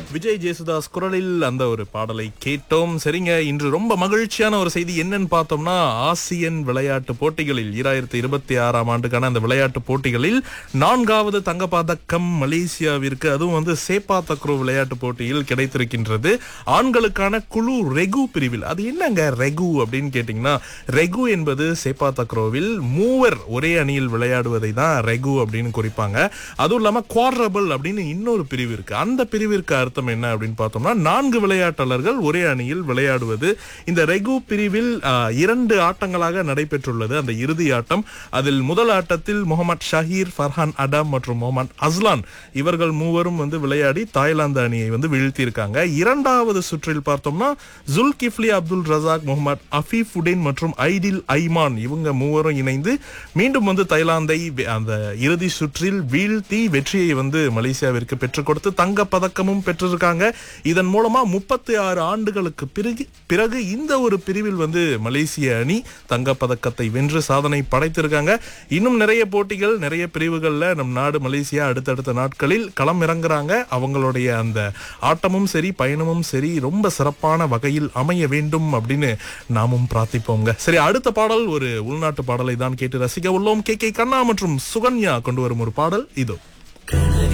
விஜய் ஜேசுதாஸ் குரலில் அந்த ஒரு பாடலை கேட்டோம் சரிங்க இன்று ரொம்ப மகிழ்ச்சியான ஒரு செய்தி என்னன்னு பார்த்தோம்னா ஆசியன் விளையாட்டு போட்டிகளில் ஈராயிரத்தி இருபத்தி ஆறாம் ஆண்டுக்கான அந்த விளையாட்டு போட்டிகளில் நான்காவது தங்கப்பதக்கம் மலேசியாவிற்கு அதுவும் வந்து சேப்பா தக்ரோ விளையாட்டு போட்டியில் கிடைத்திருக்கின்றது ஆண்களுக்கான குழு ரெகு பிரிவில் அது என்னங்க ரெகு அப்படின்னு கேட்டிங்கன்னா ரெகு என்பது சேப்பா தக்ரோவில் மூவர் ஒரே அணியில் விளையாடுவதை தான் ரெகு அப்படின்னு குறிப்பாங்க அதுவும் இல்லாம குவாட்ரபிள் அப்படின்னு இன்னொரு பிரிவு இருக்கு அந்த பிரிவிற்கு அர்த்தம் என்ன அப்படின்னு பார்த்தோம்னா நான்கு விளையாட்டாளர்கள் ஒரே அணியில் விளையாடுவது இந்த ரெகு பிரிவில் ஆ, இரண்டு ஆட்டங்களாக நடைபெற்றுள்ளது அந்த இறுதி ஆட்டம் அதில் முதல் ஆட்டத்தில் முகமது ஷஹீர் ஃபர்ஹான் அடம் மற்றும் முகமது அஸ்லான் இவர்கள் மூவரும் வந்து விளையாடி தாய்லாந்து அணியை வந்து வீழ்த்தியிருக்காங்க இரண்டாவது சுற்றில் பார்த்தோம்னா Zulkifli Abdul Razak Muhammad Afifuddin மற்றும் ஐடில் ஐமான் இவங்க மூவரும் இணைந்து மீண்டும் வந்து தாய்லாந்தை வெ- அந்த இறுதி சுற்றில் வீழ்த்தி வெற்றியை வந்து மலேசியாவிற்கு பெற்றுக் கொடுத்து தங்க பதக்கமும் பெற்றிருக்காங்க இதன் மூலமா முப்பத்தி ஆறு ஆண்டுகளுக்கு பிறகு பிறகு இந்த ஒரு பிரிவில் வந்து மலேசிய அணி தங்க பதக்கத்தை வென்று சாதனை படைத்திருக்காங்க இன்னும் நிறைய போட்டிகள் நிறைய பிரிவுகள்ல நம் நாடு மலேசியா அடுத்தடுத்த நாட்களில் களம் இறங்குறாங்க அவங்களுடைய அந்த ஆட்டமும் சரி பயணமும் சரி ரொம்ப சிறப்பான வகையில் அமைய வேண்டும் அப்படின்னு நாமும் பிரார்த்திப்போங்க சரி அடுத்த பாடல் ஒரு உள்நாட்டு பாடலை தான் கேட்டு ரசிக்க உள்ளோம் கே கே கண்ணா மற்றும் சுகன்யா கொண்டு வரும் ஒரு பாடல் இதோ